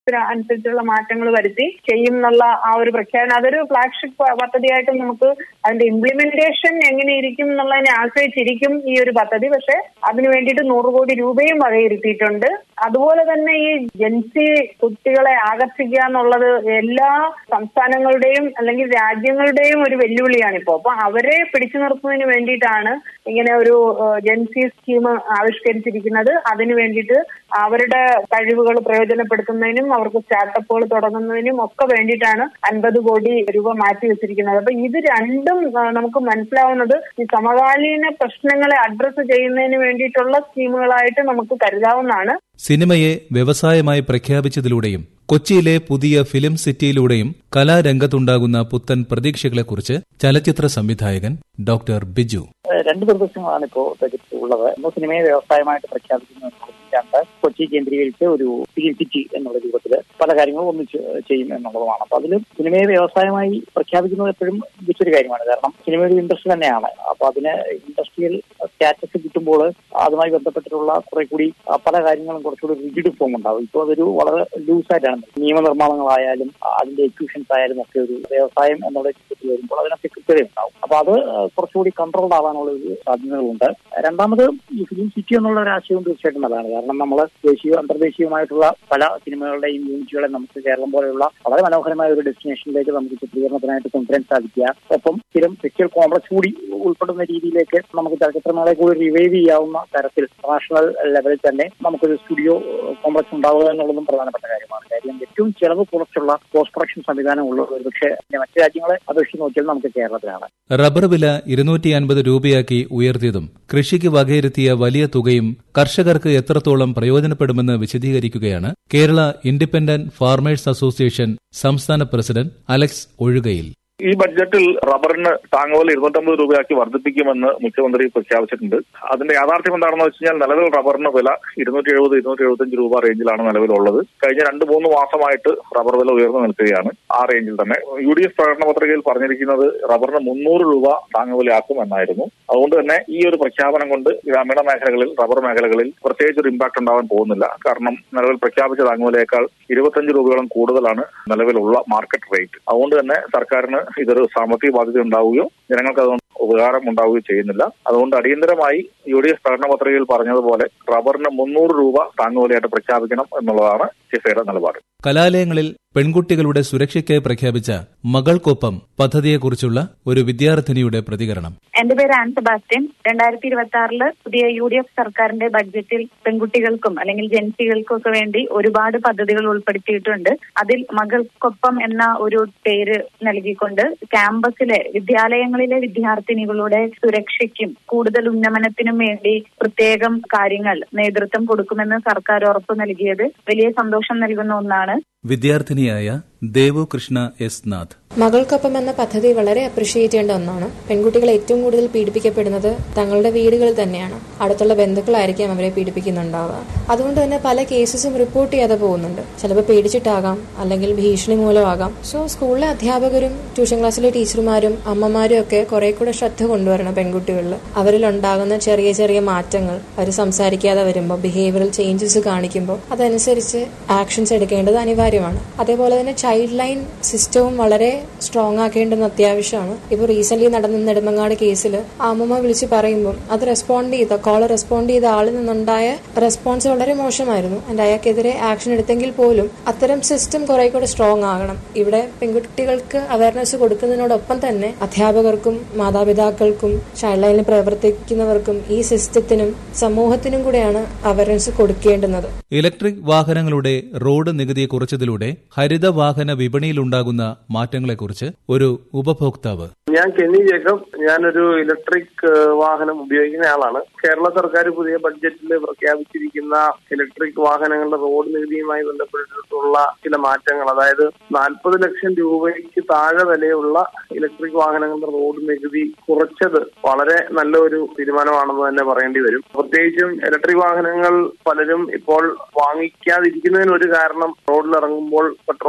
അനുസരിച്ചുള്ള മാറ്റങ്ങൾ വരുത്തി ചെയ്യും എന്നുള്ള ആ ഒരു പ്രഖ്യാപനം അതൊരു ഫ്ലാഗ്ഷിപ്പ് പദ്ധതിയായിട്ട് നമുക്ക് അതിന്റെ ഇംപ്ലിമെന്റേഷൻ എങ്ങനെ ഇരിക്കും എന്നുള്ളതിനെ ആശ്രയിച്ചിരിക്കും ഈ ഒരു പദ്ധതി പക്ഷെ അതിനു വേണ്ടിയിട്ട് നൂറ് കോടി രൂപയും വകയിരുത്തിയിട്ടുണ്ട് അതുപോലെ തന്നെ ഈ ജൻസി കുട്ടികളെ ആകർഷിക്കുക എന്നുള്ളത് എല്ലാ സംസ്ഥാനങ്ങളുടെയും അല്ലെങ്കിൽ രാജ്യങ്ങളുടെയും ഒരു വെല്ലുവിളിയാണ് ഇപ്പോൾ അപ്പൊ അവരെ പിടിച്ചു നിർത്തുന്നതിന് വേണ്ടിയിട്ടാണ് ഇങ്ങനെ ഒരു ജൻസി സ്കീം ആവിഷ്കരിച്ചിരിക്കുന്നത് അതിനു വേണ്ടിയിട്ട് അവരുടെ കഴിവുകൾ പ്രയോജനപ്പെടുത്തുന്നതിനും അവർക്ക് സ്റ്റാർട്ടപ്പുകൾ തുടങ്ങുന്നതിനും ഒക്കെ വേണ്ടിയിട്ടാണ് അൻപത് കോടി രൂപ മാറ്റി വെച്ചിരിക്കുന്നത് അപ്പൊ ഇത് രണ്ടും നമുക്ക് മനസ്സിലാവുന്നത് ഈ സമകാലീന പ്രശ്നങ്ങളെ അഡ്രസ്സ് ചെയ്യുന്നതിന് വേണ്ടിയിട്ടുള്ള സ്കീമുകളായിട്ട് നമുക്ക് കരുതാവുന്നതാണ് സിനിമയെ വ്യവസായമായി പ്രഖ്യാപിച്ചതിലൂടെയും കൊച്ചിയിലെ പുതിയ ഫിലിം സിറ്റിയിലൂടെയും കലാരംഗത്തുണ്ടാകുന്ന പുത്തൻ പ്രതീക്ഷകളെക്കുറിച്ച് ചലച്ചിത്ര സംവിധായകൻ ഡോക്ടർ ബിജു രണ്ട് നിർദ്ദേശങ്ങളാണ് ഇപ്പോൾ ബജറ്റിൽ ഉള്ളത് ഒന്ന് സിനിമയെ വ്യവസായമായിട്ട് പ്രഖ്യാപിക്കുന്നത് രണ്ട് കൊച്ചി കേന്ദ്രീകരിച്ച് ഒരു ഫിലിം സിറ്റി എന്നുള്ള രൂപത്തിൽ പല കാര്യങ്ങളും ഒന്നിച്ച് ചെയ്യും എന്നുള്ളതുമാണ് അപ്പൊ അതിൽ സിനിമയെ വ്യവസായമായി പ്രഖ്യാപിക്കുന്നത് എപ്പോഴും മികച്ചൊരു കാര്യമാണ് കാരണം സിനിമ ഒരു ഇൻഡസ്ട്രി തന്നെയാണ് അപ്പൊ അതിന് ഇൻഡസ്ട്രിയൽ സ്റ്റാറ്റസ് കിട്ടുമ്പോൾ അതുമായി ബന്ധപ്പെട്ടിട്ടുള്ള കുറെ കൂടി പല കാര്യങ്ങളും കുറച്ചുകൂടി റിജിഡ് ഫോം ഉണ്ടാവും ഇപ്പോൾ അതൊരു വളരെ ലൂസായിട്ടാണ് നിയമനിർമ്മാണങ്ങളായാലും അതിന്റെ എക്യൂഷൻസ് ആയാലും ഒക്കെ ഒരു വ്യവസായം എന്നുള്ള രീതിയിൽ വരുമ്പോൾ അതിനൊക്കെ കൃത്യത ഉണ്ടാവും അപ്പൊ അത് കുറച്ചുകൂടി കൺട്രോൾഡ് ആവാനുള്ള ഒരു സാധ്യതകളുണ്ട് രണ്ടാമത് ഈ ഫിലിം സിറ്റി എന്നുള്ള ഒരു ആശയവും തീർച്ചയായിട്ടും നല്ലതാണ് കാരണം നമ്മൾ ദേശീയ അന്തർദേശീയമായിട്ടുള്ള പല സിനിമകളുടെയും യൂണിറ്റുകളെ നമുക്ക് കേരളം പോലെയുള്ള വളരെ മനോഹരമായ ഒരു ഡെസ്റ്റിനേഷനിലേക്ക് നമുക്ക് ചിത്രീകരണത്തിനായിട്ട് കൊണ്ടുവരാൻ സാധിക്കുക ഒപ്പം സ്ഥിരം സെക്ച്വൽ കോംപ്ലക്സ് കൂടി ഉൾപ്പെടുന്ന രീതിയിലേക്ക് നമുക്ക് ചലച്ചിത്രമേളയെ കൂടി റിവൈവ് ചെയ്യാവുന്ന തരത്തിൽ നാഷണൽ ലെവലിൽ തന്നെ നമുക്കൊരു സ്റ്റുഡിയോ കോംപ്ലക്സ് ഉണ്ടാവുക എന്നുള്ളതും പ്രധാനപ്പെട്ട കാര്യമാണ് കാര്യം ഏറ്റവും ചെലവ് കുറച്ചുള്ള പോസ്റ്റ് പ്രൊഡക്ഷൻ സംവിധാനം ഉള്ളത് ഒരുപക്ഷെ മറ്റു രാജ്യങ്ങളെ അപേക്ഷിച്ച് നോക്കിയാൽ നമുക്ക് കേരളത്തിലാണ് റബ്ബർ വില ഇരുന്നൂറ്റി അൻപത് രൂപയാക്കി ഉയർത്തിയതും കൃഷിക്ക് വകയിരുത്തിയ വലിയ തുകയും കർഷകർക്ക് എത്രത്തോളം പ്രയോജനപ്പെടുമെന്ന് വിശദീകരിക്കുകയാണ് കേരള ഇൻഡിപെൻഡന്റ് ഫാർമേഴ്സ് അസോസിയേഷൻ സംസ്ഥാന പ്രസിഡന്റ് അലക്സ് ഒഴുകയിൽ ഈ ബഡ്ജറ്റിൽ റബ്ബറിന് താങ്ങുവില ഇരുന്നൂറ്റമ്പത് രൂപയാക്കി വർദ്ധിപ്പിക്കുമെന്ന് മുഖ്യമന്ത്രി പ്രഖ്യാപിച്ചിട്ടുണ്ട് അതിന്റെ യാഥാർത്ഥ്യം എന്താണെന്ന് വെച്ച് കഴിഞ്ഞാൽ നിലവിൽ റബ്ബറിന് വില ഇരുന്നൂറ്റി എഴുപത് ഇരുന്നൂറ്റി എഴുപത്തഞ്ച് രൂപ റേഞ്ചിലാണ് നിലവിലുള്ളത് കഴിഞ്ഞ രണ്ട് മൂന്ന് മാസമായിട്ട് റബ്ബർ വില ഉയർന്നു നിൽക്കുകയാണ് ആ റേഞ്ചിൽ തന്നെ യു ഡി എഫ് പ്രകടന പത്രികയിൽ പറഞ്ഞിരിക്കുന്നത് റബ്ബറിന് മുന്നൂറ് രൂപ താങ്ങുവിലയാക്കും എന്നായിരുന്നു അതുകൊണ്ട് തന്നെ ഈ ഒരു പ്രഖ്യാപനം കൊണ്ട് ഗ്രാമീണ മേഖലകളിൽ റബ്ബർ മേഖലകളിൽ പ്രത്യേകിച്ച് ഒരു ഇമ്പാക്ട് ഉണ്ടാവാൻ പോകുന്നില്ല കാരണം നിലവിൽ പ്രഖ്യാപിച്ച താങ്ങുവിലയേക്കാൾ ഇരുപത്തഞ്ച് രൂപയോളം കൂടുതലാണ് നിലവിലുള്ള മാർക്കറ്റ് റേറ്റ് അതുകൊണ്ട് തന്നെ സർക്കാരിന് ഇതൊരു സാമ്പത്തിക ബാധ്യത ഉണ്ടാവുകയോ ജനങ്ങൾക്ക് അതുകൊണ്ട് ഉപകാരം ഉണ്ടാവുകയോ ചെയ്യുന്നില്ല അതുകൊണ്ട് അടിയന്തരമായി യു ഡി എഫ് പ്രകടന പത്രികയിൽ പറഞ്ഞതുപോലെ റബ്ബറിന് മുന്നൂറ് രൂപ താങ്ങുവിലയായിട്ട് പ്രഖ്യാപിക്കണം എന്നുള്ളതാണ് ചിഫയുടെ നിലപാട് കലാലയങ്ങളിൽ പെൺകുട്ടികളുടെ സുരക്ഷയ്ക്കായി പ്രഖ്യാപിച്ച മകൾക്കൊപ്പം പദ്ധതിയെക്കുറിച്ചുള്ള ഒരു വിദ്യാർത്ഥിനിയുടെ പ്രതികരണം എന്റെ പേര് ആൻ സെബാസ്റ്റ്യൻ രണ്ടായിരത്തി ഇരുപത്തി ആറില് പുതിയ യു ഡി എഫ് സർക്കാരിന്റെ ബഡ്ജറ്റിൽ പെൺകുട്ടികൾക്കും അല്ലെങ്കിൽ ജൻസികൾക്കും ഒക്കെ വേണ്ടി ഒരുപാട് പദ്ധതികൾ ഉൾപ്പെടുത്തിയിട്ടുണ്ട് അതിൽ മകൾക്കൊപ്പം എന്ന ഒരു പേര് നൽകിക്കൊണ്ട് ക്യാമ്പസിലെ വിദ്യാലയങ്ങളിലെ വിദ്യാർത്ഥിനികളുടെ സുരക്ഷയ്ക്കും കൂടുതൽ ഉന്നമനത്തിനും വേണ്ടി പ്രത്യേകം കാര്യങ്ങൾ നേതൃത്വം കൊടുക്കുമെന്ന് സർക്കാർ ഉറപ്പു നൽകിയത് വലിയ സന്തോഷം നൽകുന്ന ഒന്നാണ് വിദ്യാർത്ഥിനിയായ ദേവു കൃഷ്ണ എസ് നാഥ് മകൾക്കൊപ്പം എന്ന പദ്ധതി വളരെ അപ്രിഷിയേറ്റ് ചെയ്യേണ്ട ഒന്നാണ് പെൺകുട്ടികൾ ഏറ്റവും കൂടുതൽ പീഡിപ്പിക്കപ്പെടുന്നത് തങ്ങളുടെ വീടുകളിൽ തന്നെയാണ് അടുത്തുള്ള ബന്ധുക്കളായിരിക്കും അവരെ പീഡിപ്പിക്കുന്നുണ്ടാവുക അതുകൊണ്ട് തന്നെ പല കേസസും റിപ്പോർട്ട് ചെയ്യാതെ പോകുന്നുണ്ട് ചിലപ്പോൾ പേടിച്ചിട്ടാകാം അല്ലെങ്കിൽ ഭീഷണി മൂലമാകാം സോ സ്കൂളിലെ അധ്യാപകരും ട്യൂഷൻ ക്ലാസ്സിലെ ടീച്ചർമാരും അമ്മമാരും ഒക്കെ കുറെ കൂടെ ശ്രദ്ധ കൊണ്ടുവരണം പെൺകുട്ടികളിൽ അവരിൽ ഉണ്ടാകുന്ന ചെറിയ ചെറിയ മാറ്റങ്ങൾ അവർ സംസാരിക്കാതെ വരുമ്പോൾ ബിഹേവിയറൽ ചേഞ്ചസ് കാണിക്കുമ്പോൾ അതനുസരിച്ച് ആക്ഷൻസ് എടുക്കേണ്ടത് അനിവാര്യമാണ് അതേപോലെ തന്നെ ചൈൽഡ് ലൈൻ സിസ്റ്റവും വളരെ സ്ട്രോങ് ആക്കേണ്ടത് അത്യാവശ്യമാണ് ഇപ്പോൾ റീസെന്റ് നടന്ന നെടുമങ്ങാട് കേസിൽ അമ്മമ്മ വിളിച്ച് പറയുമ്പോൾ അത് റെസ്പോണ്ട് ചെയ്ത കോൾ റെസ്പോണ്ട് ചെയ്ത ആളിൽ നിന്നുണ്ടായ റെസ്പോൺസ് വളരെ മോശമായിരുന്നു ആൻഡ് അയാൾക്കെതിരെ ആക്ഷൻ എടുത്തെങ്കിൽ പോലും അത്തരം സിസ്റ്റം കുറെ കൂടെ സ്ട്രോങ് ആകണം ഇവിടെ പെൺകുട്ടികൾക്ക് അവയർനെസ് കൊടുക്കുന്നതിനോടൊപ്പം തന്നെ അധ്യാപകർക്കും മാതാപിതാക്കൾക്കും ചൈൽഡ് ലൈനിൽ പ്രവർത്തിക്കുന്നവർക്കും ഈ സിസ്റ്റത്തിനും സമൂഹത്തിനും കൂടെയാണ് അവയർനെസ് കൊടുക്കേണ്ടുന്നത് ഇലക്ട്രിക് വാഹനങ്ങളുടെ റോഡ് നികുതി കുറച്ചതിലൂടെ ഹരിത വാഹന വിപണിയിലുണ്ടാകുന്ന മാറ്റങ്ങളെക്കുറിച്ച് ഒരു ഉപഭോക്താവ് ഞാൻ കെന്നി ജേക്കബ് ഞാനൊരു ഇലക്ട്രിക് വാഹനം ഉപയോഗിക്കുന്ന ആളാണ് കേരള സർക്കാർ പുതിയ ബഡ്ജറ്റിൽ പ്രഖ്യാപിച്ചിരിക്കുന്ന ഇലക്ട്രിക് വാഹനങ്ങളുടെ റോഡ് നികുതിയുമായി ബന്ധപ്പെട്ടിട്ടുള്ള ചില മാറ്റങ്ങൾ അതായത് നാൽപ്പത് ലക്ഷം രൂപയ്ക്ക് താഴെ വിലയുള്ള ഇലക്ട്രിക് വാഹനങ്ങളുടെ റോഡ് നികുതി കുറച്ചത് വളരെ നല്ല ഒരു തീരുമാനമാണെന്ന് തന്നെ പറയേണ്ടി വരും പ്രത്യേകിച്ചും ഇലക്ട്രിക് വാഹനങ്ങൾ പലരും ഇപ്പോൾ വാങ്ങിക്കാതിരിക്കുന്നതിന് ഒരു കാരണം റോഡിൽ ഇറങ്ങുമ്പോൾ പെട്രോൾ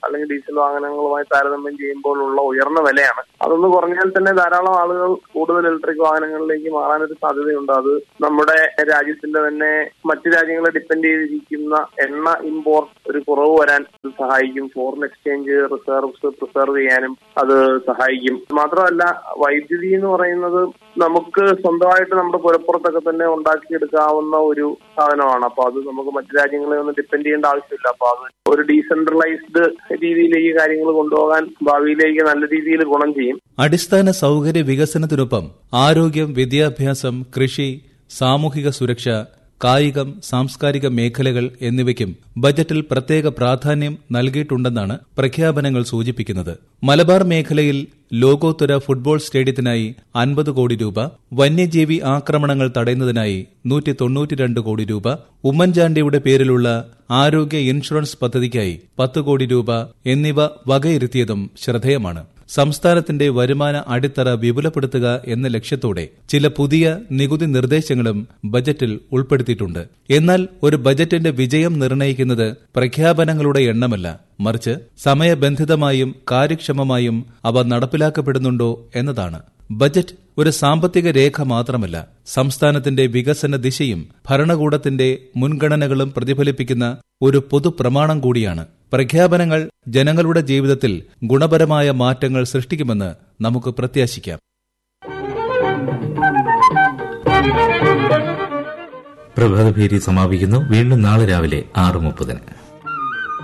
അല്ലെങ്കിൽ ഡീസൽ വാഹനങ്ങളുമായി താരതമ്യം ചെയ്യുമ്പോഴുള്ള ഉയർന്ന വിലയാണ് അതൊന്ന് കുറഞ്ഞാൽ തന്നെ ധാരാളം ആളുകൾ കൂടുതൽ ഇലക്ട്രിക് വാഹനങ്ങളിലേക്ക് മാറാനൊരു സാധ്യതയുണ്ട് അത് നമ്മുടെ രാജ്യത്തിന്റെ തന്നെ മറ്റു രാജ്യങ്ങളെ ഡിപ്പെൻഡ് ചെയ്തിരിക്കുന്ന എണ്ണ ഇമ്പോർട്ട് ഒരു കുറവ് വരാൻ ഇത് സഹായിക്കും ഫോറിൻ എക്സ്ചേഞ്ച് റിസർവ്സ് പ്രിസർവ് ചെയ്യാനും അത് സഹായിക്കും മാത്രമല്ല വൈദ്യുതി എന്ന് പറയുന്നത് നമുക്ക് സ്വന്തമായിട്ട് നമ്മുടെ പുരപ്പുറത്തൊക്കെ തന്നെ ഉണ്ടാക്കിയെടുക്കാവുന്ന ഒരു സാധനമാണ് അപ്പൊ അത് നമുക്ക് മറ്റു രാജ്യങ്ങളെ ഒന്നും ഡിപ്പെൻഡ് ചെയ്യേണ്ട ആവശ്യമില്ല അപ്പൊ അത് ഒരു ഡീസെൻട്രലൈസ്ഡ് രീതിയിലേക്ക് കാര്യങ്ങൾ കൊണ്ടുപോകാൻ ഭാവിയിലേക്ക് നല്ല രീതിയിൽ ഗുണം ചെയ്യും അടിസ്ഥാന സൗകര്യ വികസനത്തിനൊപ്പം ആരോഗ്യം വിദ്യാഭ്യാസം കൃഷി സാമൂഹിക സുരക്ഷ കായികം സാംസ്കാരിക മേഖലകൾ എന്നിവയ്ക്കും ബജറ്റിൽ പ്രത്യേക പ്രാധാന്യം നൽകിയിട്ടുണ്ടെന്നാണ് പ്രഖ്യാപനങ്ങൾ സൂചിപ്പിക്കുന്നത് മലബാർ മേഖലയിൽ ലോകോത്തര ഫുട്ബോൾ സ്റ്റേഡിയത്തിനായി അൻപത് കോടി രൂപ വന്യജീവി ആക്രമണങ്ങൾ തടയുന്നതിനായി നൂറ്റി തൊണ്ണൂറ്റിരണ്ട് കോടി രൂപ ഉമ്മൻചാണ്ടിയുടെ പേരിലുള്ള ആരോഗ്യ ഇൻഷുറൻസ് പദ്ധതിക്കായി പത്ത് കോടി രൂപ എന്നിവ വകയിരുത്തിയതും ശ്രദ്ധേയമാണ് സംസ്ഥാനത്തിന്റെ വരുമാന അടിത്തറ വിപുലപ്പെടുത്തുക എന്ന ലക്ഷ്യത്തോടെ ചില പുതിയ നികുതി നിർദ്ദേശങ്ങളും ബജറ്റിൽ ഉൾപ്പെടുത്തിയിട്ടുണ്ട് എന്നാൽ ഒരു ബജറ്റിന്റെ വിജയം നിർണ്ണയിക്കുന്നത് പ്രഖ്യാപനങ്ങളുടെ എണ്ണമല്ല മറിച്ച് സമയബന്ധിതമായും കാര്യക്ഷമമായും അവ നടപ്പിലാക്കപ്പെടുന്നുണ്ടോ എന്നതാണ് ബജറ്റ് ഒരു സാമ്പത്തിക രേഖ മാത്രമല്ല സംസ്ഥാനത്തിന്റെ വികസന ദിശയും ഭരണകൂടത്തിന്റെ മുൻഗണനകളും പ്രതിഫലിപ്പിക്കുന്ന ഒരു പൊതുപ്രമാണം കൂടിയാണ് പ്രഖ്യാപനങ്ങൾ ജനങ്ങളുടെ ജീവിതത്തിൽ ഗുണപരമായ മാറ്റങ്ങൾ സൃഷ്ടിക്കുമെന്ന് നമുക്ക് പ്രത്യാശിക്കാം പ്രഭാതഭേരി സമാപിക്കുന്നു വീണ്ടും നാളെ രാവിലെ ആറ് മുപ്പതിന്